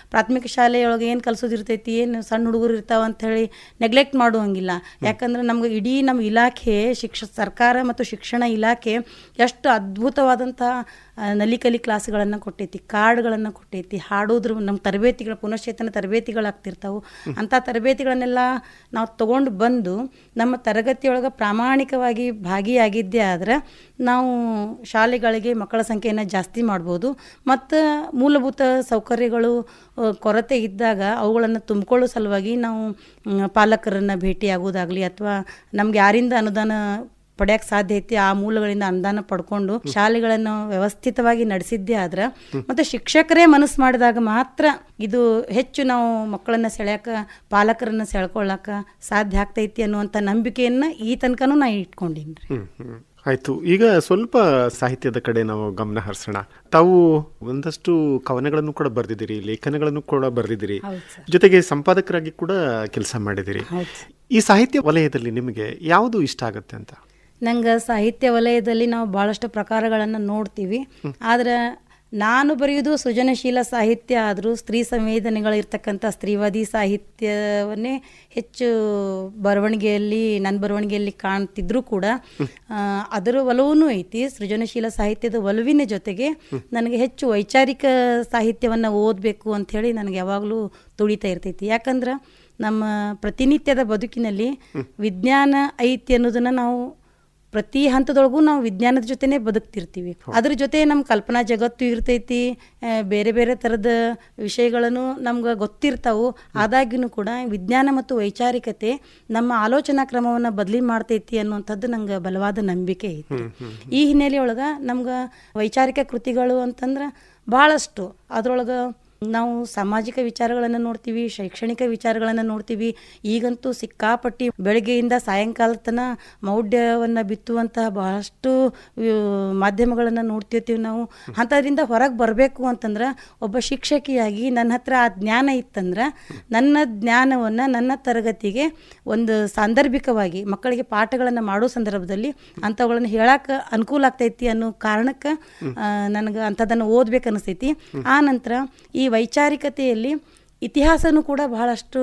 ಪ್ರಾಥಮಿಕ ಶಾಲೆಯೊಳಗೆ ಏನು ಕಲಿಸೋದಿರ್ತೈತಿ ಏನು ಸಣ್ಣ ಹುಡುಗರು ಇರ್ತಾವ ಅಂತ ಹೇಳಿ ನೆಗ್ಲೆಕ್ಟ್ ಮಾಡುವಂಗಿಲ್ಲ ಯಾಕಂದ್ರೆ ನಮ್ಗೆ ಇಡೀ ನಮ್ಮ ಇಲಾಖೆ ಶಿಕ್ಷ ಸರ್ಕಾರ ಮತ್ತು ಶಿಕ್ಷಣ ಇಲಾಖೆ ಎಷ್ಟು ಅದ್ಭುತವಾದಂಥ ಆ, ನಲಿಕಲಿ ಕ್ಲಾಸ್ಗಳನ್ನು ಕೊಟ್ಟೈತಿ ಕಾರ್ಡ್ಗಳನ್ನು ಕೊಟ್ಟೈತಿ ಹಾಡೋದ್ರ ನಮ್ಮ ತರಬೇತಿಗಳ ಪುನಶ್ಚೇತನ ತರಬೇತಿಗಳಾಗ್ತಿರ್ತಾವೆ ಅಂಥ ತರಬೇತಿಗಳನ್ನೆಲ್ಲ ನಾವು ತಗೊಂಡು ಬಂದು ನಮ್ಮ ತರಗತಿಯೊಳಗೆ ಪ್ರಾಮಾಣಿಕವಾಗಿ ಭಾಗಿಯಾಗಿದ್ದೇ ಆದ್ರೆ ನಾವು ಶಾಲೆಗಳಿಗೆ ಮಕ್ಕಳ ಸಂಖ್ಯೆಯನ್ನು ಜಾಸ್ತಿ ಮಾಡ್ಬೋದು ಮತ್ತು ಮೂಲಭೂತ ಸೌಕರ್ಯಗಳು ಆ, ಕೊರತೆ ಇದ್ದಾಗ ಅವುಗಳನ್ನು ತುಂಬಿಕೊಳ್ಳೋ ಸಲುವಾಗಿ ನಾವು ಮ್, ಪಾಲಕರನ್ನು ಭೇಟಿಯಾಗೋದಾಗಲಿ ಅಥವಾ ನಮ್ಗೆ ಯಾರಿಂದ ಅನುದಾನ ಪಡೆಯಕ್ಕೆ ಸಾಧ್ಯ ಐತಿ ಆ ಮೂಲಗಳಿಂದ ಅನುದಾನ ಪಡ್ಕೊಂಡು ಶಾಲೆಗಳನ್ನು ವ್ಯವಸ್ಥಿತವಾಗಿ ನಡೆಸಿದ್ದೇ ಆದ್ರೆ ಮತ್ತು ಶಿಕ್ಷಕರೇ ಮನಸ್ಸು ಮಾಡಿದಾಗ ಮಾತ್ರ ಇದು ಹೆಚ್ಚು ನಾವು ಮಕ್ಕಳನ್ನ ಸೆಳ್ಯಾಕ ಪಾಲಕರನ್ನ ಸೆಳ್ಕೊಳ್ಳಾಕ ಸಾಧ್ಯ ಆಗ್ತೈತಿ ಅನ್ನುವಂಥ ನಂಬಿಕೆಯನ್ನು ಈ ತನಕನೂ ನಾ ಇಟ್ಕೊಂಡೀನಿ ರೀ ಹ್ಮ್ ಹ್ಮ್ ಆಯ್ತು ಈಗ ಸ್ವಲ್ಪ ಸಾಹಿತ್ಯದ ಕಡೆ ನಾವು ಗಮನ ಹರಿಸೋಣ ತಾವು ಒಂದಷ್ಟು ಕವನಗಳನ್ನು ಕೂಡ ಬರೆದಿದ್ದೀರಿ ಲೇಖನಗಳನ್ನು ಕೂಡ ಬರೆದಿದ್ದೀರಿ ಹೌದು ಸರ್ ಜೊತೆಗೆ ಸಂಪಾದಕರಾಗಿ ಕೂಡ ಕೆಲಸ ಮಾಡಿದಿರಿ ಹೌದು ಈ ಸಾಹಿತ್ಯ ವಲಯದಲ್ಲಿ ನಿಮಗೆ ಯಾವುದು ಇಷ್ಟ ಆಗುತ್ತೆ ಅಂತ ನಂಗೆ ಸಾಹಿತ್ಯ ವಲಯದಲ್ಲಿ ನಾವು ಭಾಳಷ್ಟು ಪ್ರಕಾರಗಳನ್ನು ನೋಡ್ತೀವಿ ಆದ್ರೆ ನಾನು ಬರೆಯೋದು ಸೃಜನಶೀಲ ಸಾಹಿತ್ಯ ಆದರೂ ಸ್ತ್ರೀ ಸಂವೇದನೆಗಳಿರ್ತಕ್ಕಂಥ ಸ್ತ್ರೀವಾದಿ ಸಾಹಿತ್ಯವನ್ನೇ ಹೆಚ್ಚು ಬರವಣಿಗೆಯಲ್ಲಿ ನನ್ನ ಬರವಣಿಗೆಯಲ್ಲಿ ಕಾಣ್ತಿದ್ರೂ ಕೂಡ ಆ, ಅದರ ಒಲವೂ ಐತಿ ಸೃಜನಶೀಲ ಸಾಹಿತ್ಯದ ಒಲವಿನ ಜೊತೆಗೆ ನನಗೆ ಹೆಚ್ಚು ವೈಚಾರಿಕ ಸಾಹಿತ್ಯವನ್ನು ಓದಬೇಕು ಅಂಥೇಳಿ ನನಗೆ ಯಾವಾಗಲೂ ತುಳಿತಾ ಇರ್ತೈತಿ ಯಾಕಂದ್ರೆ ನಮ್ಮ ಪ್ರತಿನಿತ್ಯದ ಬದುಕಿನಲ್ಲಿ ವಿಜ್ಞಾನ ಐತಿ ಅನ್ನೋದನ್ನು ನಾವು ಪ್ರತಿ ಹಂತದೊಳಗೂ ನಾವು ವಿಜ್ಞಾನದ ಜೊತೆನೇ ಬದುಕ್ತಿರ್ತೀವಿ ಅದ್ರ ಜೊತೆ ನಮ್ಮ ಕಲ್ಪನಾ ಜಗತ್ತು ಇರ್ತೈತಿ ಆ, ಬೇರೆ ಬೇರೆ ಥರದ ವಿಷಯಗಳನ್ನು ನಮ್ಗೆ ಗೊತ್ತಿರ್ತಾವು ಆದಾಗ್ಯೂ ಕೂಡ ವಿಜ್ಞಾನ ಮತ್ತು ವೈಚಾರಿಕತೆ ನಮ್ಮ ಆಲೋಚನಾ ಕ್ರಮವನ್ನು ಬದಲಿ ಮಾಡ್ತೈತಿ ಅನ್ನುವಂಥದ್ದು ನಂಗೆ ಬಲವಾದ ನಂಬಿಕೆ ಐತಿ ಈ ಹಿನ್ನೆಲೆಯೊಳಗೆ ನಮ್ಗೆ ವೈಚಾರಿಕ ಕೃತಿಗಳು ಅಂತಂದ್ರೆ ಭಾಳಷ್ಟು ಅದ್ರೊಳಗೆ ನಾವು ಸಾಮಾಜಿಕ ವಿಚಾರಗಳನ್ನು ನೋಡ್ತೀವಿ ಶೈಕ್ಷಣಿಕ ವಿಚಾರಗಳನ್ನು ನೋಡ್ತೀವಿ ಈಗಂತೂ ಸಿಕ್ಕಾಪಟ್ಟಿ ಬೆಳಗ್ಗೆಯಿಂದ ಸಾಯಂಕಾಲ ತನ ಮೌಢ್ಯವನ್ನು ಬಿತ್ತುವಂತಹ ಬಹಳಷ್ಟು ಮಾಧ್ಯಮಗಳನ್ನು ನೋಡ್ತಿರ್ತೀವಿ ನಾವು ಅಂಥದ್ರಿಂದ ಹೊರಗೆ ಬರಬೇಕು ಅಂತಂದ್ರೆ ಒಬ್ಬ ಶಿಕ್ಷಕಿಯಾಗಿ ನನ್ನ ಹತ್ರ ಆ ಜ್ಞಾನ ಇತ್ತಂದ್ರೆ ನನ್ನ ಜ್ಞಾನವನ್ನು ನನ್ನ ತರಗತಿಗೆ ಒಂದು ಸಾಂದರ್ಭಿಕವಾಗಿ ಮಕ್ಕಳಿಗೆ ಪಾಠಗಳನ್ನು ಮಾಡೋ ಸಂದರ್ಭದಲ್ಲಿ ಅಂಥವುಗಳನ್ನು ಹೇಳಕ್ಕೆ ಅನುಕೂಲ ಆಗ್ತೈತಿ ಅನ್ನೋ ಕಾರಣಕ್ಕೆ ನನಗೆ ಅಂಥದ್ದನ್ನು ಓದ್ಬೇಕು ಅನಿಸ್ತೈತಿ ಆ ನಂತರ ಈ ವೈಚಾರಿಕತೆಯಲ್ಲಿ ಇತಿಹಾಸನೂ ಕೂಡ ಬಹಳಷ್ಟು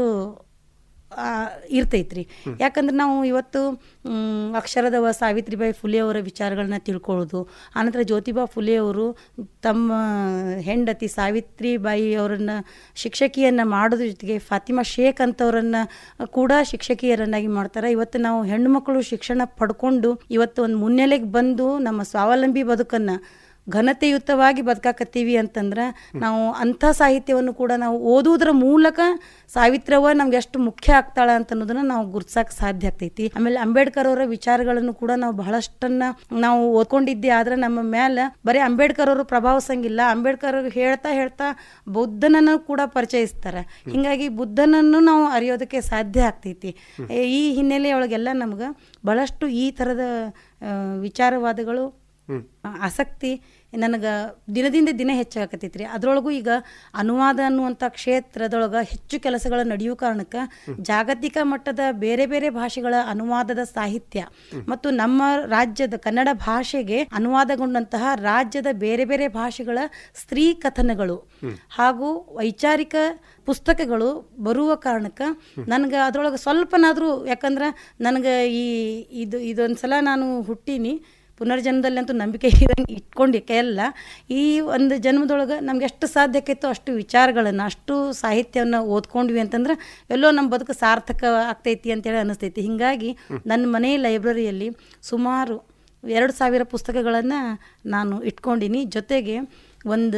ಆ, ಇರ್ತೈತ್ರಿ ಯಾಕಂದ್ರೆ ನಾವು ಇವತ್ತು ಮ್, ಅಕ್ಷರದವ ಸಾವಿತ್ರಿಬಾಯಿ ಫುಲೆ ಅವರ ವಿಚಾರಗಳನ್ನ ತಿಳ್ಕೊಳ್ಳೋದು ಆನಂತರ ಜ್ಯೋತಿಬಾ ಫುಲೆ ಅವರು ತಮ್ಮ ಹೆಂಡತಿ ಸಾವಿತ್ರಿಬಾಯಿ ಅವರನ್ನ ಶಿಕ್ಷಕಿಯನ್ನ ಮಾಡೋದ್ರ ಜೊತೆಗೆ ಫಾತಿಮಾ ಶೇಖ್ ಅಂತವರನ್ನ ಕೂಡ ಶಿಕ್ಷಕಿಯರನ್ನಾಗಿ ಮಾಡ್ತಾರೆ ಇವತ್ತು ನಾವು ಹೆಣ್ಣು ಮಕ್ಕಳು ಶಿಕ್ಷಣ ಪಡ್ಕೊಂಡು ಇವತ್ತು ಒಂದು ಮುನ್ನೆಲೆಗೆ ಬಂದು ನಮ್ಮ ಸ್ವಾವಲಂಬಿ ಬದುಕನ್ನು ಘನತೆಯುತವಾಗಿ ಬದುಕಾಕತ್ತೀವಿ ಅಂತಂದ್ರೆ ನಾವು ಅಂಥ ಸಾಹಿತ್ಯವನ್ನು ಕೂಡ ನಾವು ಓದುವುದರ ಮೂಲಕ ಸಾವಿತ್ರವ ನಮ್ಗೆ ಎಷ್ಟು ಮುಖ್ಯ ಆಗ್ತಾಳ ಅಂತ ಅನ್ನೋದನ್ನ ನಾವು ಗುರ್ಸಕ್ಕೆ ಸಾಧ್ಯ ಆಗ್ತೈತಿ ಆಮೇಲೆ ಅಂಬೇಡ್ಕರ್ ಅವರ ವಿಚಾರಗಳನ್ನು ಕೂಡ ನಾವು ಬಹಳಷ್ಟನ್ನ ನಾವು ಓದ್ಕೊಂಡಿದ್ದೆ ಆದ್ರೆ ನಮ್ಮ ಮೇಲೆ ಬರೀ ಅಂಬೇಡ್ಕರ್ ಅವರು ಪ್ರಭಾವಿಸಂಗಿಲ್ಲ ಅಂಬೇಡ್ಕರ್ ಅವ್ರು ಹೇಳ್ತಾ ಹೇಳ್ತಾ ಬುದ್ಧನನ್ನು ಕೂಡ ಪರಿಚಯಿಸ್ತಾರೆ ಹಿಂಗಾಗಿ ಬುದ್ಧನನ್ನು ನಾವು ಅರಿಯೋದಕ್ಕೆ ಸಾಧ್ಯ ಆಗ್ತೈತಿ ಏ- ಈ ಹಿನ್ನೆಲೆಯೊಳಗೆಲ್ಲ ನಮ್ಗೆ ಬಹಳಷ್ಟು ಈ ಥರದ ಆ, ವಿಚಾರವಾದಗಳು ಆಸಕ್ತಿ ನನಗೆ ದಿನದಿಂದ ದಿನ ಹೆಚ್ಚಾಗತ್ತೈತಿ ರೀ ಅದರೊಳಗೂ ಈಗ ಅನುವಾದ ಅನ್ನುವಂಥ ಕ್ಷೇತ್ರದೊಳಗೆ ಹೆಚ್ಚು ಕೆಲಸಗಳು ನಡೆಯೋ ಕಾರಣಕ್ಕೆ ಜಾಗತಿಕ ಮಟ್ಟದ ಬೇರೆ ಬೇರೆ ಭಾಷೆಗಳ ಅನುವಾದದ ಸಾಹಿತ್ಯ ಮತ್ತು ನಮ್ಮ ರಾಜ್ಯದ ಕನ್ನಡ ಭಾಷೆಗೆ ಅನುವಾದಗೊಂಡಂತಹ ರಾಜ್ಯದ ಬೇರೆ ಬೇರೆ ಭಾಷೆಗಳ ಸ್ತ್ರೀ ಕಥನಗಳು ಹಾಗೂ ವೈಚಾರಿಕ ಪುಸ್ತಕಗಳು ಬರುವ ಕಾರಣಕ್ಕೆ ನನಗೆ ಅದರೊಳಗೆ ಸ್ವಲ್ಪನಾದರೂ ಯಾಕಂದ್ರೆ ನನಗೆ ಈ ಇದು ಇದೊಂದು ಸಲ ನಾನು ಹುಟ್ಟೀನಿ ಪುನರ್ಜನ್ಮದಲ್ಲಂತೂ ನಂಬಿಕೆ ಇರಂಗೆ ಇಟ್ಕೊಂಡಿಕ್ಕೆ ಎಲ್ಲ ಈ ಒಂದು ಜನ್ಮದೊಳಗೆ ನಮ್ಗೆ ಎಷ್ಟು ಸಾಧ್ಯಕ್ಕೈತೋ ಅಷ್ಟು ವಿಚಾರಗಳನ್ನು ಅಷ್ಟು ಸಾಹಿತ್ಯವನ್ನು ಓದ್ಕೊಂಡ್ವಿ ಅಂತಂದ್ರೆ ಎಲ್ಲೋ ನಮ್ಮ ಬದುಕು ಸಾರ್ಥಕ ಆಗ್ತೈತಿ ಅಂತೇಳಿ ಅನಿಸ್ತೈತಿ ಹೀಗಾಗಿ ನನ್ನ ಮನೆ ಲೈಬ್ರರಿಯಲ್ಲಿ ಸುಮಾರು ಎರಡು ಸಾವಿರ ಪುಸ್ತಕಗಳನ್ನು ನಾನು ಇಟ್ಕೊಂಡಿನಿ ಜೊತೆಗೆ ಒಂದು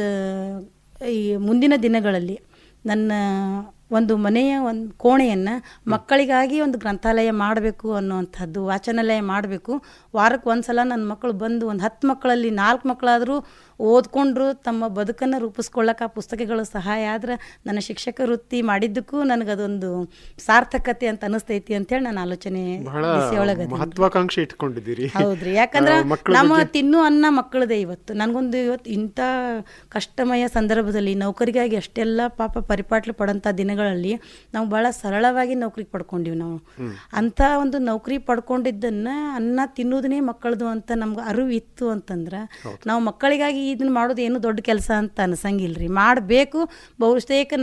ಈ ಮುಂದಿನ ದಿನಗಳಲ್ಲಿ ನನ್ನ ಒಂದು ಮನೆಯ ಒಂದು ಕೋಣೆಯನ್ನು ಮಕ್ಕಳಿಗಾಗಿ ಒಂದು ಗ್ರಂಥಾಲಯ ಮಾಡಬೇಕು ಅನ್ನುವಂಥದ್ದು ವಾಚನಾಲಯ ಮಾಡಬೇಕು ವಾರಕ್ಕೆ ಒಂದು ಸಲ ನನ್ನ ಮಕ್ಕಳು ಬಂದು ಒಂದು ಹತ್ತು ಮಕ್ಕಳಲ್ಲಿ ನಾಲ್ಕು ಮಕ್ಕಳಾದರೂ ಓದ್ಕೊಂಡ್ರು ತಮ್ಮ ಬದುಕನ್ನು ರೂಪಿಸ್ಕೊಳ್ಳೋಕೆ ಆ ಪುಸ್ತಕಗಳು ಸಹಾಯ ಆದ್ರೆ ನನ್ನ ಶಿಕ್ಷಕ ವೃತ್ತಿ ಮಾಡಿದ್ದಕ್ಕೂ ನನಗದೊಂದು ಸಾರ್ಥಕತೆ ಅಂತ ಅನಿಸ್ತೈತಿ ಅಂತೇಳಿ ನಾನು ಆಲೋಚನೆ ಬಹಳ ದಿಸೆಯೊಳಗದೀನಿ. ಮಹತ್ವಾಕಾಂಕ್ಷೆ ಇಟ್ಕೊಂಡಿದ್ದೀರಿ ಹೌದ್ರಿ ಯಾಕಂದ್ರೆ ಆ, ಮಕ್ಕಳ ನಮ್ಮ ಬಗ್ಗೆ- ತಿನ್ನು ಅನ್ನ ಮಕ್ಕಳದೇ ಇವತ್ತು ನನಗೊಂದು ಇವತ್ತು ಇಂಥ ಕಷ್ಟಮಯ ಸಂದರ್ಭದಲ್ಲಿ ನೌಕರಿಗಾಗಿ ಅಷ್ಟೆಲ್ಲ ಪಾಪ ಪರಿಪಾಟ್ಲು ಪಡೋಂಥ ದಿನಗಳಲ್ಲಿ ನಾವು ಭಾಳ ಸರಳವಾಗಿ ನೌಕರಿ ಪಡ್ಕೊಂಡಿವಿ ನಾವು ಅಂಥ ಒಂದು ನೌಕರಿ ಪಡ್ಕೊಂಡಿದ್ದನ್ನ ಅನ್ನ ತಿನ್ನೋದನ್ನೇ ಮಕ್ಕಳದು ಅಂತ ನಮ್ಗೆ ಅರಿವು ಇತ್ತು ಅಂತಂದ್ರೆ ನಾವು ಮಕ್ಕಳಿಗಾಗಿ ಇದನ್ನ ಮಾಡೋದು ಏನು ದೊಡ್ಡ ಕೆಲಸ ಅಂತ ಅನ್ಸಂಗಿಲ್ರಿ ಮಾಡಬೇಕು ಬಹುತೇಕ